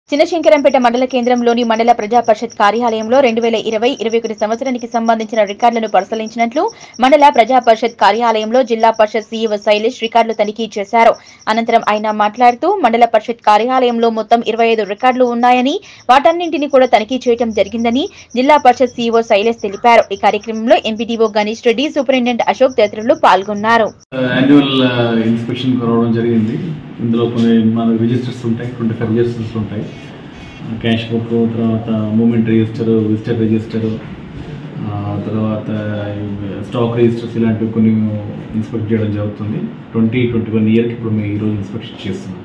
చిన్నశంకరంపేట మండల కేంద్రంలోని మండల ప్రజా పరిషత్ కార్యాలయంలో రెండు వేల ఇరవై ఇరవై ఒకటి సంవత్సరానికి సంబంధించిన రికార్డులను పరిశీలించినట్లు మండల ప్రజా పరిషత్ కార్యాలయంలో జిల్లా పరిషత్ సీఈఓ శైలేష్ రికార్డులు తనిఖీ చేశారు అనంతరం ఆయన మాట్లాడుతూ మండల పరిషత్ కార్యాలయంలో మొత్తం ఇరవై ఐదు రికార్డులు ఉన్నాయని వాటన్నింటినీ కూడా తనిఖీ చేయడం జరిగిందని జిల్లా పరిషత్ సీఈఓ శైలేష్ తెలిపారు ఈ కార్యక్రమంలో ఎంపీడీఓ గణేష్ రెడ్డి సూపరింటెండెంట్ అశోక్ తదితరులు పాల్గొన్నారు యాన్యువల్ ఇన్స్పెక్షన్ రావడం జరిగింది ఇందులో కొన్ని మన రిజిస్టర్స్ ఉంటాయి ట్వంటీ ఫైవ్ రిజిస్టర్స్ ఉంటాయి క్యాష్ బుక్ తర్వాత మూమెంట్ రిజిస్టర్ విజిటర్ రిజిస్టర్ తర్వాత స్టాక్ రిజిస్టర్స్ ఇలాంటివి కొన్ని ఇన్స్పెక్ట్ చేయడం జరుగుతుంది ట్వంటీ ట్వంటీ వన్ ఇయర్కి ఇప్పుడు మేము ఈరోజు ఇన్స్పెక్షన్ చేస్తున్నాం